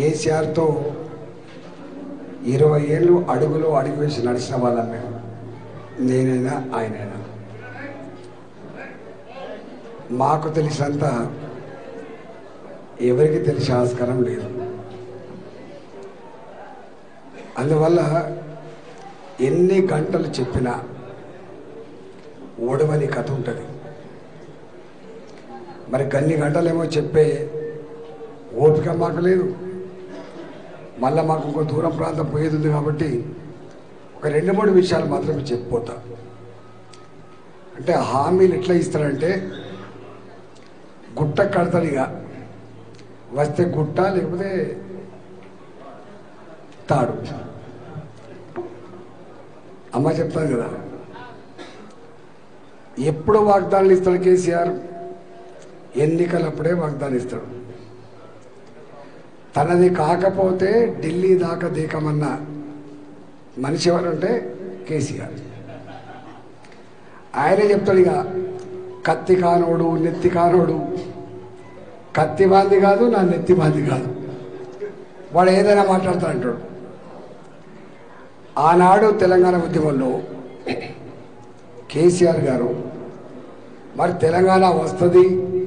కేసీఆర్తో ఇరవై ఏళ్ళు అడుగులో అడుగు వేసి నడిచిన వాళ్ళం మేము నేనైనా ఆయనైనా మాకు తెలిసినంత ఎవరికి తెలిసే ఆస్కారం లేదు అందువల్ల ఎన్ని గంటలు చెప్పినా ఓడవని కథ ఉంటుంది మరి గన్ని గంటలేమో చెప్పే ఓపిక మాకు లేదు మళ్ళీ మాకు ఇంకో దూరం ప్రాంతం పోయేది ఉంది కాబట్టి ఒక రెండు మూడు విషయాలు మాత్రమే చెప్పిపోతా అంటే హామీలు ఎట్లా ఇస్తాడంటే గుట్ట కడతాడు ఇక వస్తే గుట్ట లేకపోతే తాడు అమ్మ చెప్తాను కదా ఎప్పుడు వాగ్దానాలు ఇస్తాడు కేసీఆర్ ఎన్నికలప్పుడే వాగ్దానం ఇస్తాడు తనది కాకపోతే ఢిల్లీ దాకా దీకమన్న మనిషి ఎవరంటే కేసీఆర్ ఆయనే చెప్తాడు ఇక కత్తి కానోడు నెత్తి కానోడు కత్తి బాంది కాదు నా నెత్తి బాంది కాదు వాడు ఏదైనా మాట్లాడుతా అంటాడు ఆనాడు తెలంగాణ ఉద్యమంలో కేసీఆర్ గారు మరి తెలంగాణ వస్తుంది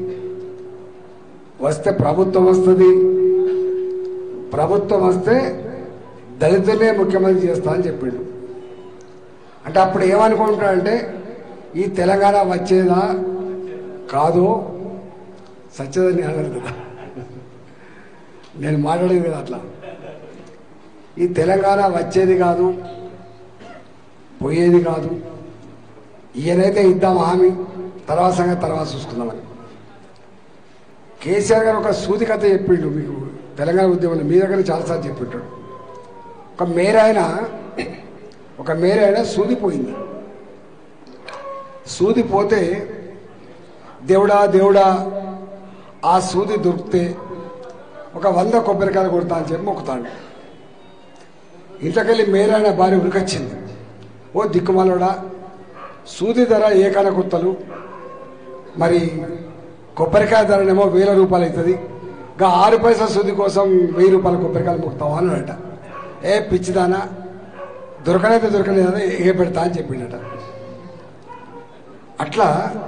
వస్తే ప్రభుత్వం వస్తుంది ప్రభుత్వం వస్తే దళితులే ముఖ్యమంత్రి చేస్తా అని చెప్పిండు అంటే అప్పుడు ఏమనుకుంటాడంటే ఈ తెలంగాణ వచ్చేదా కాదు సత్యదని అనలేదు కదా నేను మాట్లాడేది కదా అట్లా ఈ తెలంగాణ వచ్చేది కాదు పోయేది కాదు ఈయనైతే ఇద్దాం హామీ తర్వాత సంగతి తర్వాత చూసుకుందామని కేసీఆర్ గారు ఒక సూది కథ చెప్పిండు మీకు తెలంగాణ ఉద్యమంలో మీ దగ్గర చాలాసార్లు చెప్పింటాడు ఒక మేరాయన ఒక మేరాయన సూదిపోయింది సూది పోతే దేవుడా దేవుడా ఆ సూది దొరికితే ఒక వంద కొబ్బరికాయలు కొడతా అని చెప్పి మొక్కుతాడు ఇంతకెళ్ళి మేరాయన భార్య ఉరికొచ్చింది ఓ దిక్కుమాలోడా సూది ధర ఏకాన కొత్తలు మరి కొబ్బరికాయ ధరనేమో వేల రూపాయలు అవుతుంది ఇంకా ఆరు పైసల సూది కోసం వెయ్యి రూపాయల కొబ్బరికాయలు మొక్కుతావా అన్నాడట ఏ పిచ్చిదానా దొరకనైతే దొరకలేదని ఏ పెడతా అని చెప్పిండట అట్లా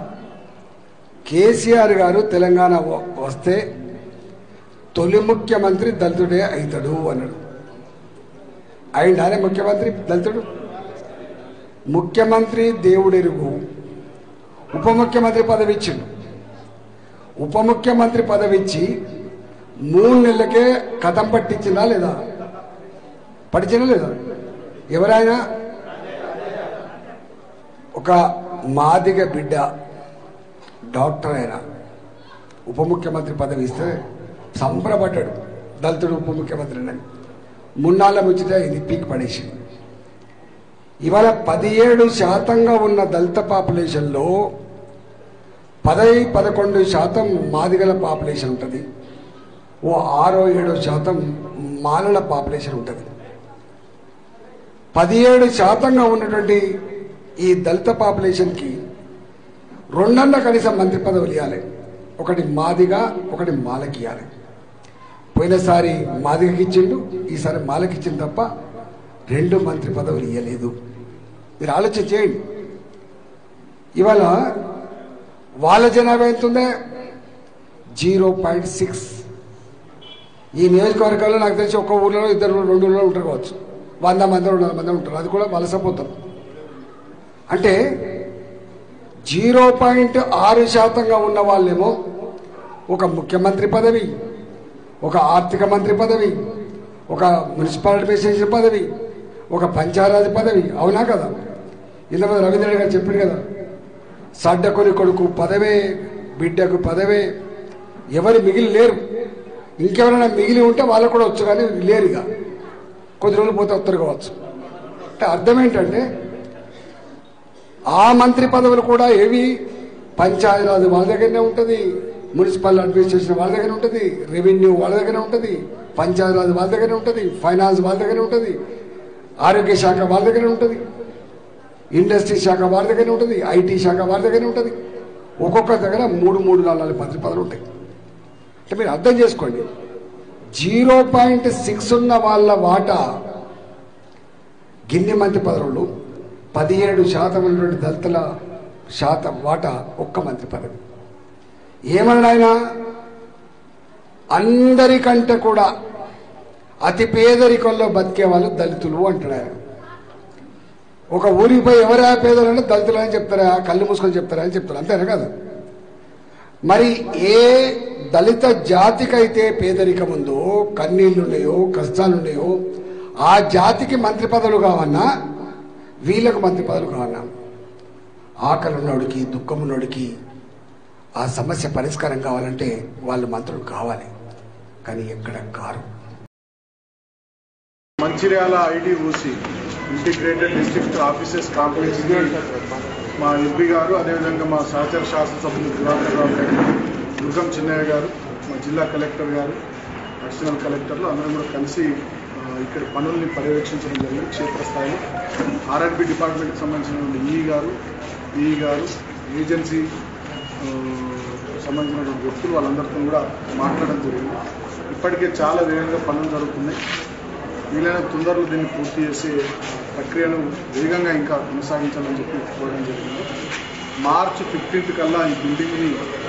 కేసీఆర్ గారు తెలంగాణ వ- వస్తే తొలి ముఖ్యమంత్రి దళితుడే అవుతాడు అన్నాడు అయిండానే ముఖ్యమంత్రి దళితుడు ముఖ్యమంత్రి దేవుడెరుగు ఉప ముఖ్యమంత్రి పదవి ఇచ్చిండు ఉప ముఖ్యమంత్రి పదవి ఇచ్చి మూడు నెలలకే కథం పట్టించిందా లేదా పట్టించిందా లేదా ఎవరైనా ఒక మాదిగ బిడ్డ డాక్టర్ అయినా ఉప ముఖ్యమంత్రి పదవి ఇస్తే సంబరపడ్డాడు దళితుడు ఉప ముఖ్యమంత్రి అని మున్నాళ్ళ ముచ్చితే ఇది పీక్ పడేసి ఇవాళ పదిహేడు శాతంగా ఉన్న దళిత పాపులేషన్లో పదై పదకొండు శాతం మాదిగల పాపులేషన్ ఉంటుంది ఓ ఆరో ఏడో శాతం మాలల పాపులేషన్ ఉంటుంది పదిహేడు శాతంగా ఉన్నటువంటి ఈ దళిత పాపులేషన్కి రెండన్న కనీసం మంత్రి పదవులు ఇవ్వాలి ఒకటి మాదిగా ఒకటి మాలకి ఇవ్వాలి పోయినసారి మాదిగకి ఇచ్చిండు ఈసారి మాలకి ఇచ్చింది తప్ప రెండు మంత్రి పదవులు ఇవ్వలేదు మీరు ఆలోచన చేయండి ఇవాళ వాళ్ళ జనాభా ఎంత ఉందే జీరో పాయింట్ సిక్స్ ఈ నియోజకవర్గాల్లో నాకు తెలిసి ఒక్క ఊర్లో ఇద్దరు రెండు ఊళ్ళో ఉంటారు కావచ్చు వంద మంది రెండు వందల మంది ఉంటారు అది కూడా వలసపోతారు అంటే జీరో పాయింట్ ఆరు శాతంగా ఉన్న వాళ్ళేమో ఒక ముఖ్యమంత్రి పదవి ఒక ఆర్థిక మంత్రి పదవి ఒక మున్సిపల్ అడ్మినిస్ట్రేషన్ పదవి ఒక పంచాయరాజ్ పదవి అవునా కదా ఇంతమంది రవీంద్ర గారు చెప్పిండు కదా సడ్డకొని కొడుకు పదవే బిడ్డకు పదవే ఎవరు మిగిలి లేరు ఇంకెవరైనా మిగిలి ఉంటే వాళ్ళకు కూడా వచ్చు కానీ లేరు ఇక కొద్ది రోజులు పోతే వస్తారు కావచ్చు అంటే అర్థం ఏంటంటే ఆ మంత్రి పదవులు కూడా ఏవి పంచాయతీరాజ్ వాళ్ళ దగ్గరనే ఉంటుంది మున్సిపల్ అడ్మినిస్ట్రేషన్ వాళ్ళ దగ్గర ఉంటుంది రెవెన్యూ వాళ్ళ దగ్గర ఉంటుంది పంచాయతీరాజ్ వాళ్ళ దగ్గర ఉంటుంది ఫైనాన్స్ వాళ్ళ దగ్గర ఉంటుంది ఆరోగ్య శాఖ వాళ్ళ దగ్గర ఉంటుంది ఇండస్ట్రీ శాఖ వాళ్ళ దగ్గర ఉంటుంది ఐటీ శాఖ వాళ్ళ దగ్గర ఉంటుంది ఒక్కొక్క దగ్గర మూడు మూడు నాలుగు నాలుగు మంత్రి పదవులు ఉంటాయి అంటే మీరు అర్థం చేసుకోండి జీరో పాయింట్ సిక్స్ ఉన్న వాళ్ళ వాటా గిన్ని మంత్రి పదవులు పదిహేడు శాతం ఉన్నటువంటి దళితుల శాతం వాటా ఒక్క మంత్రి పదవి ఏమన్నాడు ఆయన అందరికంటే కూడా అతి పేదరికంలో బతికే వాళ్ళు దళితులు అంటాడు ఆయన ఒక ఊరికి పోయి ఎవరా పేదలంటే దళితులు అని చెప్తారా కళ్ళు మూసుకొని చెప్తారా అని చెప్తారు అంతేనా కదా మరి ఏ దళిత జాతికైతే పేదరికం ఉందో కన్నీళ్లు ఉన్నాయో కష్టాలు ఉన్నాయో ఆ జాతికి మంత్రి పదవులు కావన్నా వీళ్ళకు మంత్రి పదవులు కావన్నా ఆకలి ఉన్నోడికి దుఃఖం ఉన్నోడికి ఆ సమస్య పరిష్కారం కావాలంటే వాళ్ళు మంత్రులు కావాలి కానీ ఎక్కడ కారు Mancherial IDOC integrated district offices complex కి మా ఎంపీ గారు అదేవిధంగా మా సహచర శాసనసభ్యులు దివాకర్ రావు గారు దుర్గం చిన్నయ్య గారు మా జిల్లా కలెక్టర్ గారు అడిషనల్ కలెక్టర్లు అందరం కూడా కలిసి ఆ, ఇక్కడ పనుల్ని పర్యవేక్షించడం జరిగింది క్షేత్రస్థాయిలో ఆర్ఆర్బి డిపార్ట్మెంట్కి సంబంధించిన ఈ గారు ఈ గారు ఏజెన్సీ ఆ, సంబంధించినటువంటి వ్యక్తులు వాళ్ళందరితో కూడా మాట్లాడడం జరిగింది ఇప్పటికే చాలా వేగంగా పనులు జరుగుతున్నాయి వీలైన తొందరలో దీన్ని పూర్తి చేసే ప్రక్రియను వేగంగా ఇంకా కొనసాగించాలని చెప్పి కోరడం జరిగింది మార్చి ఫిఫ్టీన్త్ కల్లా ఈ బిల్డింగ్ని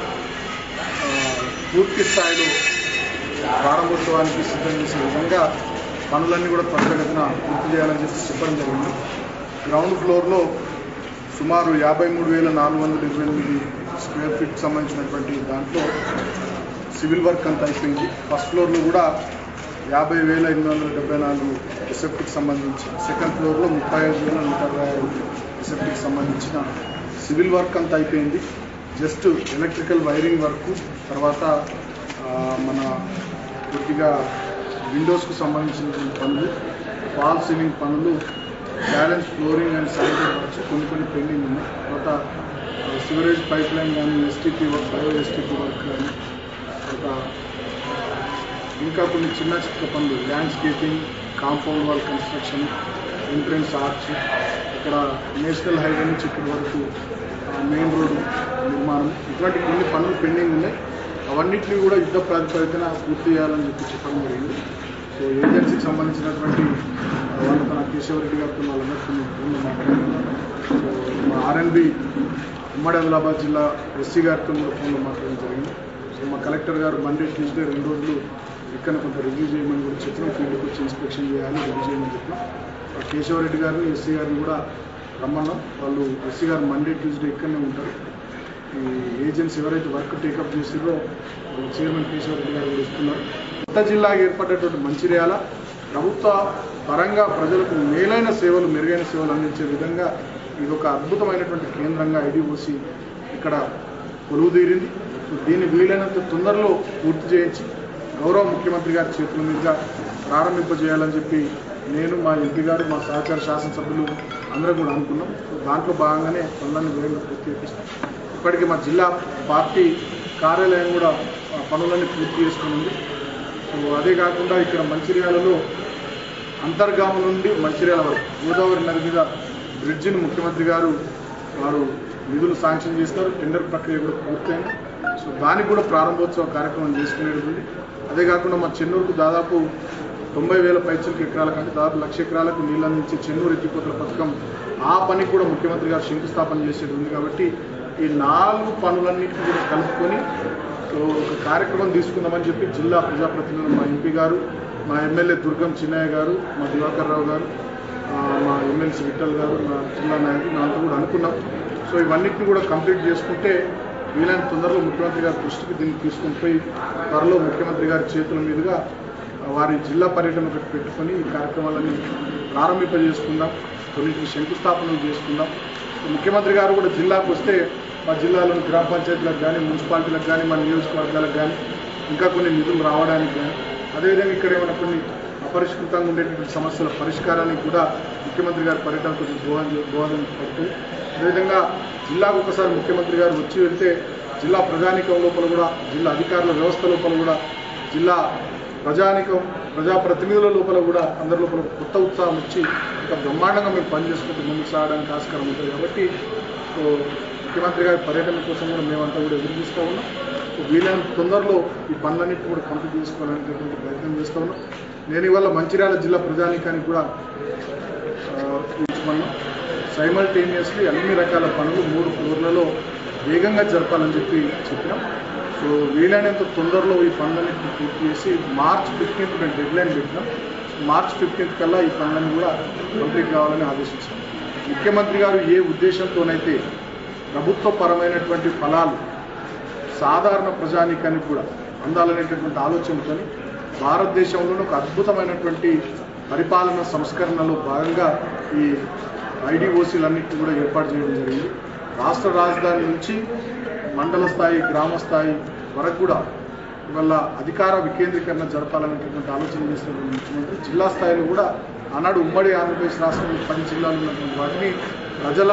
ఆ, పూర్తి స్థాయిలో ప్రారంభోత్సవానికి సిద్ధం చేసే విధంగా పనులన్నీ కూడా త్వరితగతిన పూర్తి చేయాలని చెప్పి చెప్పడం జరిగింది గ్రౌండ్ ఫ్లోర్లో సుమారు యాభై మూడు వేల నాలుగు వందల ఇరవై ఎనిమిది స్క్వేర్ ఫీట్ సంబంధించినటువంటి దాంట్లో సివిల్ వర్క్ అంతా అయిపోయింది ఫస్ట్ ఫ్లోర్లో కూడా యాభై వేల ఎనిమిది వందల డెబ్బై నాలుగు రిసెప్ట్కి సంబంధించి సెకండ్ ఫ్లోర్లో ముప్పై ఐదు వేల నూట అరవై ఐదు రిసెప్ట్కి సంబంధించిన సివిల్ వర్క్ అంతా అయిపోయింది జస్ట్ ఎలక్ట్రికల్ వైరింగ్ వర్క్ తర్వాత ఆ, మన కొద్దిగా విండోస్కు సంబంధించిన పనులు ఫాల్ సీలింగ్ పనులు balance flooring and sanitary works కొన్ని కొన్ని పెండింగ్ ఉన్నాయి తర్వాత సివరేజ్ పైప్ లైన్ కానీ STP work bio STP work కానీ ఒక ఇంకా కొన్ని చిన్న చిన్న పనులు landscaping compound wall construction entrance arch ఇక్కడ నేషనల్ హైవే నుంచి ఇక్కడి వరకు మెయిన్ రోడ్డు నిర్మాణం ఇట్లాంటి కొన్ని పనులు పెండింగ్ ఉన్నాయి అవన్నిటిని కూడా యుద్ధ ప్రాతిపదికన పూర్తి చేయాలని చెప్పి చెప్పడం జరిగింది సో ఏజెన్సీకి సంబంధించినటువంటి ఆ, వాళ్ళతో నా కేశవరెడ్డి గారితో వాళ్ళందరితో నేను ఫోన్లో మాట్లాడుతున్నాను సో మా ఆర్ఎన్బి ఉమ్మడి ఆదిలాబాద్ జిల్లా ఎస్సీ గారితో కూడా ఫోన్లో మాట్లాడడం జరిగింది సో మా కలెక్టర్ గారు మండే ట్యూస్డే రెండు రోజులు ఇక్కడ కొంత రివ్యూ చేయమని కూడా చెప్పినాం ఫీల్డ్కి వచ్చి ఇన్స్పెక్షన్ చేయాలి రివ్యూ చేయమని చెప్పినాం ఆ కేశవరెడ్డి గారు ఎస్సీ గారిని కూడా రమ్మన్నాం వాళ్ళు ఎస్సీ గారు మండే ట్యూస్డే ఇక్కడనే ఉంటారు ఈ ఏజెన్సీ ఎవరైతే వర్క్ టేకప్ చేసిరో వాళ్ళ చైర్మన్ కేశవరెడ్డి గారు కూడా ఇస్తున్నారు కొత్త జిల్లాగా ఏర్పడ్డటువంటి మంచిర్యాల ప్రభుత్వ పరంగా ప్రజలకు మేలైన సేవలు మెరుగైన సేవలు అందించే విధంగా ఇది ఒక అద్భుతమైనటువంటి కేంద్రంగా ఐడిఓసి ఇక్కడ కొలువుదీరింది సో దీన్ని వీలైనంత తొందరలో పూర్తి చేయించి గౌరవ ముఖ్యమంత్రి గారి చేతుల మీదుగా ప్రారంభింపజేయాలని చెప్పి నేను మా ఎంపీ గారు మా సహచార శాసనసభ్యులు అందరం కూడా అనుకున్నాం సో దాంట్లో భాగంగానే పనులన్నీ వేగంగా పూర్తి చేపిస్తాం ఇప్పటికీ మా జిల్లా పార్టీ కార్యాలయం కూడా ఆ, పనులన్నీ పూర్తి చేసుకుని ఉంది సో అదే కాకుండా ఇక్కడ మంచిర్యాలలో అంతర్గామ నుండి మంచిర్యాల వరకు గోదావరి నది మీద బ్రిడ్జిని ముఖ్యమంత్రి గారు వారు నిధులు శాంక్షన్ చేస్తారు టెండర్ ప్రక్రియ కూడా పూర్తయింది సో దానికి కూడా ప్రారంభోత్సవ కార్యక్రమం చేసుకునేది అదే కాకుండా మా చెన్నూరుకు దాదాపు తొంభై వేల పైచలకు ఎకరాల కంటే దాదాపు లక్ష ఎకరాలకు నీళ్ళు అందించే చెన్నూరు ఎత్తిపోతల పథకం ఆ పని కూడా ముఖ్యమంత్రి గారు శంకుస్థాపన చేసేది ఉంది కాబట్టి ఈ నాలుగు పనులన్నింటినీ కూడా కలుపుకొని సో ఒక కార్యక్రమం తీసుకుందామని చెప్పి జిల్లా ప్రజాప్రతినిధులు మా ఎంపీ గారు మా ఎమ్మెల్యే దుర్గం చిన్నయ్య గారు మా దివాకర్ రావు గారు ఆ, మా ఎమ్మెల్సీ విఠల్ గారు మా జిల్లా నాయకులు నాతో కూడా అనుకున్నాం సో ఇవన్నిటిని కూడా కంప్లీట్ చేసుకుంటే వీలైన తొందరలో ముఖ్యమంత్రి గారి దృష్టికి దీన్ని తీసుకొని పోయి త్వరలో ముఖ్యమంత్రి గారి చేతుల మీదుగా ఆ, వారి జిల్లా పర్యటన ఒకటి పెట్టుకొని ఈ కార్యక్రమాలన్నీ ప్రారంభింపజేసుకుందాం కొన్నింటిని శంకుస్థాపనలు చేసుకుందాం ముఖ్యమంత్రి గారు కూడా జిల్లాకు వస్తే మా జిల్లాలోని గ్రామ పంచాయతీలకు కానీ మున్సిపాలిటీలకు కానీ మన నియోజకవర్గాలకు కానీ ఇంకా కొన్ని నిధులు రావడానికి కానీ అదేవిధంగా ఇక్కడ ఏమైనా కొన్ని అపరిష్కృతంగా ఉండేటువంటి సమస్యల పరిష్కారానికి కూడా ముఖ్యమంత్రి గారి పర్యటన కొంచెం దోహం చే- దోహదం పడుతుంది అదేవిధంగా జిల్లాకు ఒకసారి ముఖ్యమంత్రి గారు వచ్చి వెళ్తే జిల్లా ప్రజానికం లోపల కూడా జిల్లా అధికారుల వ్యవస్థ లోపల కూడా జిల్లా ప్రజానికం ప్రజాప్రతినిధుల లోపల కూడా అందరి లోపల కొత్త ఉత్సాహం వచ్చి ఇంకా బ్రహ్మాండంగా మేము పనిచేసుకుంటూ ముందుకు సాగడానికి ఆస్కారం ఉంటుంది కాబట్టి సో ముఖ్యమంత్రి గారి పర్యటన కోసం కూడా మేమంతా కూడా ఎదురు చూస్తూ ఉన్నాం వీలైనంత తొందరలో ఈ పనులన్నింటినీ కూడా కంప్లీట్ చేసుకోవాలనేటటువంటి ప్రయత్నం చేస్తా ఉన్నాం నేను ఇవాళ మంచిర్యాల జిల్లా ప్రజానికానికి కూడా మనం సైమల్టేనియస్లీ అన్ని రకాల పనులు మూడు ఫ్లోర్లలో వేగంగా జరపాలని చెప్పి చెప్పినాం సో వీలైనంత తొందరలో ఈ పనులన్నింటినీ పూర్తి చేసి మార్చ్ ఫిఫ్టీన్త్ మేము డెడ్ లైన్ పెట్టినాం మార్చ్ ఫిఫ్టీన్త్ కల్లా ఈ పనులన్నీ కూడా కంప్లీట్ కావాలని ఆదేశించాం ముఖ్యమంత్రి గారు ఏ ఉద్దేశంతోనైతే ప్రభుత్వ పరమైనటువంటి ఫలాలు సాధారణ ప్రజానీకానికి కూడా అందాలనేటటువంటి ఆలోచనతో భారతదేశంలోనే ఒక అద్భుతమైనటువంటి పరిపాలన సంస్కరణలో భాగంగా ఈ ఐడిఓసీలన్నింటినీ కూడా ఏర్పాటు చేయడం జరిగింది రాష్ట్ర రాజధాని నుంచి మండల స్థాయి గ్రామ స్థాయి వరకు కూడా ఇవాళ అధికార వికేంద్రీకరణ జరపాలనేటటువంటి ఆలోచన చేసినటువంటి ముఖ్యమంత్రి జిల్లా స్థాయిలో కూడా ఆనాడు ఉమ్మడి ఆంధ్రప్రదేశ్ రాష్ట్రంలో పది జిల్లాలు ఉన్నటువంటి వాటిని ప్రజల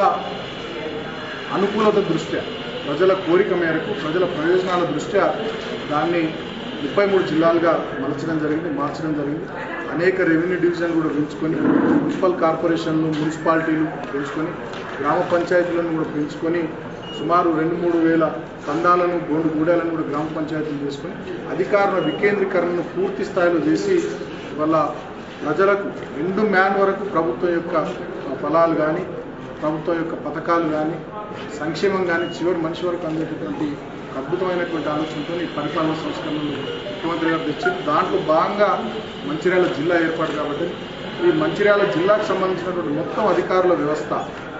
అనుకూలత దృష్ట్యా ప్రజల కోరిక మేరకు ప్రజల ప్రయోజనాల దృష్ట్యా దాన్ని ముప్పై మూడు జిల్లాలుగా మలచడం జరిగింది మార్చడం జరిగింది అనేక రెవెన్యూ డివిజన్లు కూడా పెంచుకొని మున్సిపల్ కార్పొరేషన్లు మున్సిపాలిటీలు పెంచుకొని గ్రామ పంచాయతీలను కూడా పెంచుకొని సుమారు రెండు మూడు వేల తండాలను గోండు గూడాలను కూడా గ్రామ పంచాయతీలు చేసుకొని అధికారుల వికేంద్రీకరణను పూర్తి స్థాయిలో చేసి వాళ్ళ ప్రజలకు రెండు మ్యాన్ వరకు ప్రభుత్వం యొక్క ఫలాలు కానీ ప్రభుత్వం యొక్క పథకాలు కానీ సంక్షేమం కానీ చివరి మనిషి వరకు అందేటటువంటి ఒక అద్భుతమైనటువంటి ఆలోచనతో ఈ పరిపాలన సంస్కరణలు ముఖ్యమంత్రి గారు తెచ్చి దాంట్లో భాగంగా మంచిర్యాల జిల్లా ఏర్పాటు కాబట్టి ఈ మంచిర్యాల జిల్లాకు సంబంధించినటువంటి మొత్తం అధికారుల వ్యవస్థ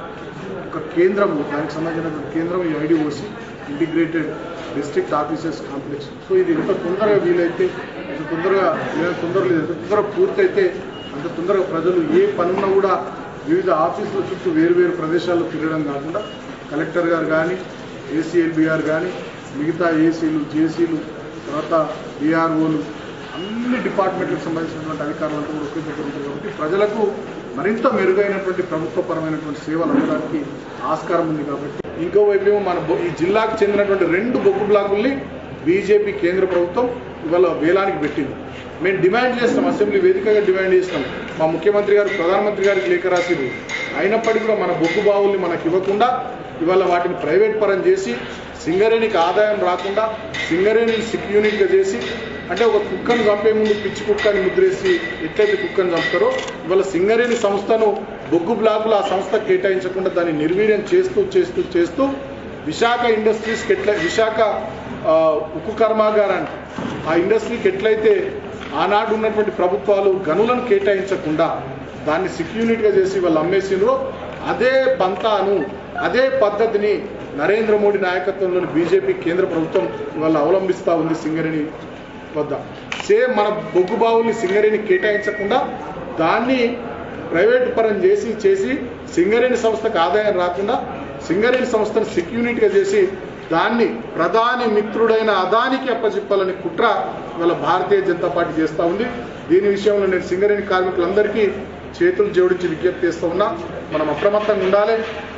ఒక కేంద్రం దానికి సంబంధించినటువంటి కేంద్రం ఈ IDOC integrated district officers complex so ఇది ఎంత తొందరగా వీలైతే ఎంత తొందరగా ఎంత తొందరగా ఎంత తొందరగా పూర్తయితే అంత తొందరగా ప్రజలు ఏ పనున్నా కూడా వివిధ ఆఫీసుల చుట్టూ వేరు వేరు ప్రదేశాల్లో తిరగడం కాకుండా కలెక్టర్ గారు కానీ ఏసీఎల్బి గారు కానీ మిగతా ఏసీలు జేసీలు తర్వాత బీఆర్ఓలు అన్ని డిపార్ట్మెంట్లకు సంబంధించినటువంటి అధికారులంతా కూడా ఒకే దగ్గర ఉంటారు కాబట్టి ప్రజలకు మరింత మెరుగైనటువంటి ప్రభుత్వపరమైనటువంటి సేవలు అందడానికి ఆస్కారం ఉంది కాబట్టి ఇంకోవైపు ఏమో మన బొ- ఈ జిల్లాకు చెందినటువంటి రెండు బొగ్గు బ్లాకుల్ని బీజేపీ కేంద్ర ప్రభుత్వం ఇవాళ వేలానికి పెట్టింది మేము డిమాండ్ చేస్తాం అసెంబ్లీ వేదికగా డిమాండ్ చేస్తాం మా ముఖ్యమంత్రి గారు ప్రధానమంత్రి గారికి లేఖ రాసిరు అయినప్పటికీ కూడా మన బొగ్గు బావుల్ని మనకి ఇవ్వకుండా ఇవాళ వాటిని ప్రైవేట్ పరం చేసి సింగరేణికి ఆదాయం రాకుండా సింగరేణిని సిక్ యూనిట్గా చేసి అంటే ఒక కుక్కను చంపే ముందు పిచ్చి కుక్కని ముద్రేసి ఎట్లయితే కుక్కను చంపుతారో ఇవాళ సింగరేణి సంస్థను బొగ్గు బ్లాకులు ఆ సంస్థ కేటాయించకుండా దాన్ని నిర్వీర్యం చేస్తూ చేస్తూ చేస్తూ విశాఖ ఇండస్ట్రీస్కి ఎట్లా విశాఖ ఆ, ఉక్కు కర్మాగారాన్ని ఆ ఇండస్ట్రీకి ఎట్లయితే ఆనాడు ఉన్నటువంటి ప్రభుత్వాలు గనులను కేటాయించకుండా దాన్ని సిక్ యూనిట్గా చేసి వాళ్ళు అమ్మేసిండ్రో అదే పంతాను అదే పద్ధతిని నరేంద్ర మోడీ నాయకత్వంలోని బీజేపీ కేంద్ర ప్రభుత్వం ఇవాళ అవలంబిస్తూ ఉంది సింగరేణి వద్ద సేమ్ మన బొగ్గు బావుల్ని సింగరేణి కేటాయించకుండా దాన్ని ప్రైవేట్ పరం చేసి చేసి సింగరేణి సంస్థకు ఆదాయం రాకుండా సింగరేణి సంస్థను సిక్ యూనిట్గా చేసి దాన్ని ప్రధాని మిత్రుడైన అదానికి అప్పచెప్పాలని కుట్ర ఇవాళ భారతీయ జనతా పార్టీ చేస్తూ ఉంది దీని విషయంలో నేను సింగరేణి కార్మికులందరికీ చేతులు జోడించి విజ్ఞప్తి చేస్తూ ఉన్నా మనం అప్రమత్తంగా ఉండాలి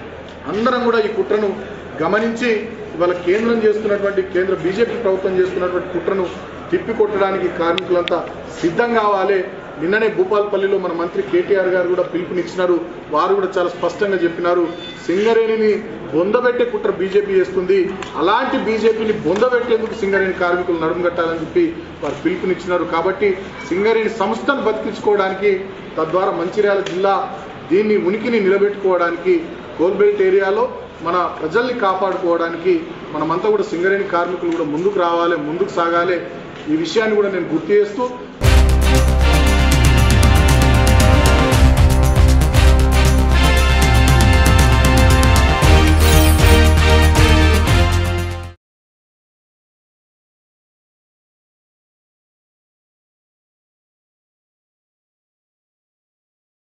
అందరం కూడా ఈ కుట్రను గమనించి ఇవాళ కేంద్రం చేస్తున్నటువంటి కేంద్ర బీజేపీ ప్రభుత్వం చేస్తున్నటువంటి కుట్రను తిప్పికొట్టడానికి కార్మికులంతా సిద్ధం కావాలి నిన్ననే భూపాల్పల్లిలో మన మంత్రి కేటీఆర్ గారు కూడా పిలుపునిచ్చినారు వారు కూడా చాలా స్పష్టంగా చెప్పినారు సింగరేణిని బొందబెట్టే కుట్ర బీజేపీ చేస్తుంది అలాంటి బీజేపీని బొందబెట్టేందుకు సింగరేణి కార్మికులు నడుముగట్టాలని చెప్పి వారు పిలుపునిచ్చినారు కాబట్టి సింగరేణి సంస్థను బతికించుకోవడానికి తద్వారా మంచిర్యాల జిల్లా దీన్ని ఉనికిని నిలబెట్టుకోవడానికి కోల్బెల్ట్ ఏరియాలో మన ప్రజల్ని కాపాడుకోవడానికి మనమంతా కూడా సింగరేణి కార్మికులు కూడా ముందుకు రావాలి ముందుకు సాగాలి ఈ విషయాన్ని కూడా నేను గుర్తు చేస్తూ